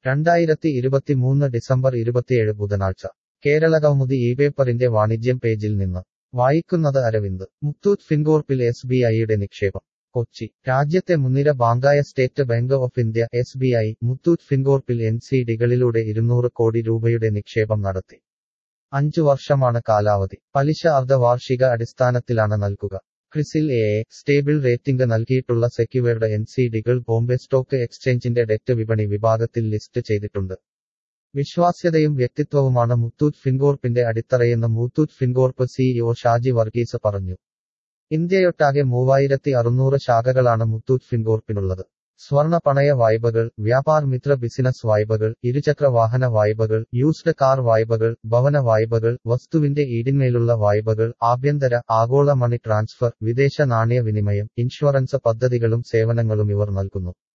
രണ്ടായിരത്തി ഇരുപത്തിമൂന്ന് ഡിസംബർ ഇരുപത്തിയേഴ് ബുധനാഴ്ച കേരളകൗമുദി ഈ പേപ്പറിന്റെ വാണിജ്യം പേജിൽ നിന്ന് വായിക്കുന്നത് അരവിന്ദ് മുത്തൂറ്റ് ഫിൻകോർപ്പിൽ എസ് ബി ഐയുടെ നിക്ഷേപം കൊച്ചി രാജ്യത്തെ മുൻനിര ബാങ്കായ State Bank of India S B I Muthoot ഫിൻകോർപ്പിൽ എൻ സി ഡികളിലൂടെ ഇരുന്നൂറ് കോടി രൂപയുടെ നിക്ഷേപം നടത്തി അഞ്ചു വർഷമാണ് കാലാവധി പലിശ അർദ്ധവാർഷിക അടിസ്ഥാനത്തിലാണ് നൽകുക Crisil A A stable rating നൽകിയിട്ടുള്ള സെക്യുവേർഡ് എൻ സി ഡികൾ ബോംബെ സ്റ്റോക്ക് എക്സ്ചേഞ്ചിന്റെ ഡെറ്റ് വിപണി വിഭാഗത്തിൽ ലിസ്റ്റ് ചെയ്തിട്ടുണ്ട് വിശ്വാസ്യതയും വ്യക്തിത്വവുമാണ് മുത്തൂറ്റ് ഫിൻകോർപ്പിന്റെ അടിത്തറയെന്ന് മുത്തൂറ്റ് ഫിൻകോർപ്പ് സിഇഒ ഷാജി വർഗീസ് പറഞ്ഞു ഇന്ത്യയൊട്ടാകെ മൂവായിരത്തി അറുന്നൂറ് ശാഖകളാണ് മുത്തൂറ്റ് ഫിൻകോർപ്പിനുള്ളത് സ്വർണ പണയ വായ്പകൾ വ്യാപാർ മിത്ര ബിസിനസ് വായ്പകൾ ഇരുചക്ര വാഹന വായ്പകൾ യൂസ്ഡ് കാർ വായ്പകൾ ഭവന വായ്പകൾ വസ്തുവിന്റെ ഈടിന്മേലുള്ള വായ്പകൾ ആഭ്യന്തര ആഗോള മണി ട്രാൻസ്ഫർ വിദേശ നാണയ വിനിമയം ഇൻഷുറൻസ് പദ്ധതികളും സേവനങ്ങളും ഇവർ നൽകുന്നു